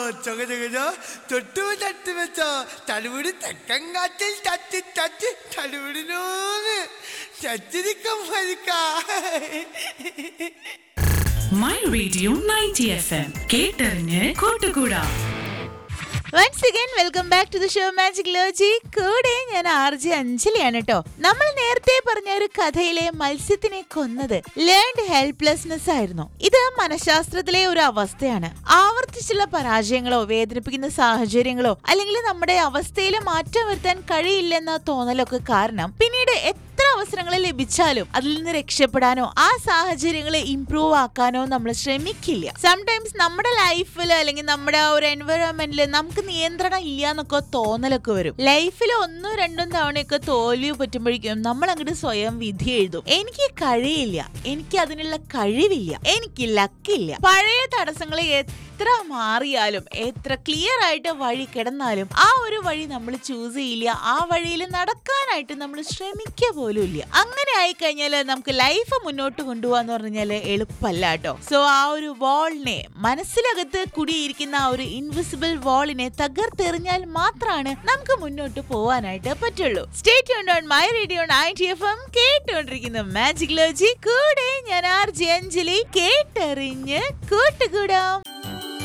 ചക ചക ച, തൊട്ടു തട്ടി വെച്ച തലമുടി തെക്കൻ കാറ്റിൽ തട്ടി തട്ടി തലമുടിനോന്ന് ചച്ചിരിക്കം ഭരിക്ക my radio ninety F M കേട്ടറിഞ്ഞ് കൂട്ടുകൂടാ once again welcome back to the show magic ലോജി കൂടെ ഞാൻ ആർ ജെ അഞ്ജലിയാണ് കേട്ടോ നമ്മൾ നേരത്തെ പറഞ്ഞ ഒരു കഥയിലെ മത്സ്യത്തിനെ കൊന്നത് ലേൺഡ് ഹെൽപ്ലെസ്നെസ് ആയിരുന്നു ഇത് മനഃശാസ്ത്രത്തിലെ ഒരു അവസ്ഥയാണ് ആവർത്തിച്ചുള്ള പരാജയങ്ങളോ വേദനിപ്പിക്കുന്ന സാഹചര്യങ്ങളോ അല്ലെങ്കിൽ നമ്മുടെ അവസ്ഥയിൽ മാറ്റം വരുത്താൻ കഴിയില്ലെന്ന തോന്നലൊക്കെ കാരണം പിന്നീട് എത്ര അവസരങ്ങൾ ലഭിച്ചാലും അതിൽ നിന്ന് രക്ഷപ്പെടാനോ ആ സാഹചര്യങ്ങളെ ഇംപ്രൂവ് ആക്കാനോ നമ്മൾ ശ്രമിക്കില്ല സംടൈംസ് നമ്മുടെ ലൈഫിൽ അല്ലെങ്കിൽ നമ്മുടെ ആ ഒരു എൻവയോൺമെന്റിൽ നമുക്ക് നിയന്ത്രണം ഇല്ല എന്നൊക്കെ തോന്നലൊക്കെ വരും ലൈഫിൽ ഒന്നോ രണ്ടും തവണയൊക്കെ തോൽവി പറ്റുമ്പോഴേക്കും നമ്മൾ അങ്ങോട്ട് സ്വയം വിധി എഴുതും എനിക്ക് കഴിയില്ല എനിക്ക് അതിനുള്ള കഴിവില്ല എനിക്ക് ലക്കില്ല പഴയ തടസ്സങ്ങളെ എത്ര മാറിയാലും എത്ര ക്ലിയർ ആയിട്ട് വഴി കിടന്നാലും ആ ഒരു വഴി നമ്മൾ ചൂസ് ചെയ്യില്ല ആ വഴിയിൽ നടക്കാനായിട്ട് നമ്മൾ ശ്രമിക്കുക പോലും ഇല്ല അങ്ങനെ ആയി കഴിഞ്ഞാൽ നമുക്ക് ലൈഫ് മുന്നോട്ട് കൊണ്ടുപോകാന്ന് പറഞ്ഞാല് എളുപ്പമല്ല കേട്ടോ സോ ആ ഒരു വാളിനെ മനസ്സിലകത്ത് കുടിയിരിക്കുന്ന ആ ഒരു ഇൻവിസിബിൾ വാളിനെ തകർത്തെറിഞ്ഞാൽ മാത്രമാണ് നമുക്ക് മുന്നോട്ട് പോവാനായിട്ട് പറ്റുള്ളൂ സ്റ്റേറ്റ് ഓൺ my radio ninety F M കേട്ടുകൊണ്ടിരിക്കുന്ന മാജിക് ലോജി കൂടെ ഞാൻ ആർ ജെ അഞ്ജലി കേട്ടറിഞ്ഞ് കൂട്ടുകൂടാം